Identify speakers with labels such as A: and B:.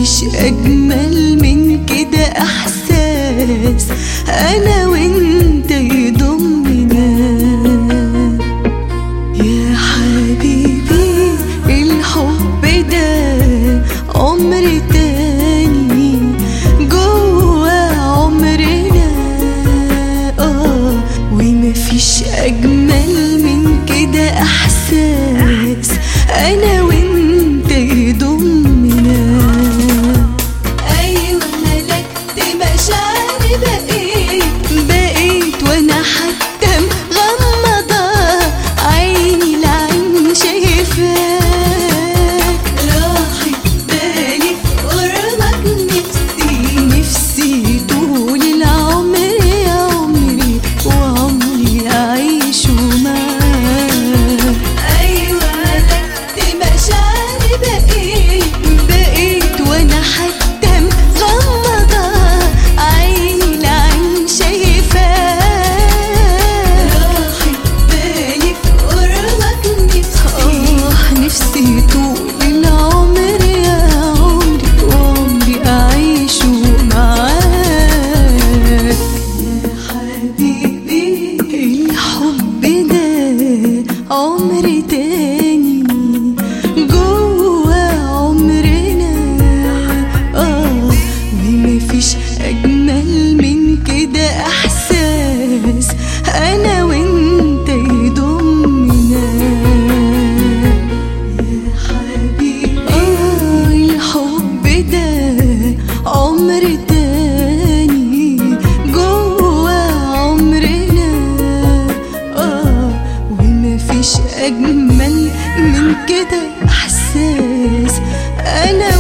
A: مفيش أجمل من كده إحساس أنا وأنت يضمنا يا حبيبي الحب ده عمر تاني جوا عمرنا اه ومفيش أجمل من كده إحساس أنا وأنت يضمنا أيوة ملكت مشاعري بقيت بقيت وأنا حتى مغمضة عيني لعين شايفاك راحت بالي في قربك نفسي نفسي طول العمر يا عمري وعمري أعيشه معاك أيوة ملكت مشاعري بقيت بقيت وأنا حتى مغمضة عيني لعين شايفاك راحت بالي في قربك نفسي آه نفسي طول العمر يا عمري وعمري أعيشه معاك يا حبيبي الحب ده عمر تاني جوا عمرنا اه ومفيش أجمل من كده إحساس أنا وأنت يضمنا يا حبيبي آه الحب ده عمر تاني جوا عمرنا آه ومفيش أجمل من كده إحساس أنا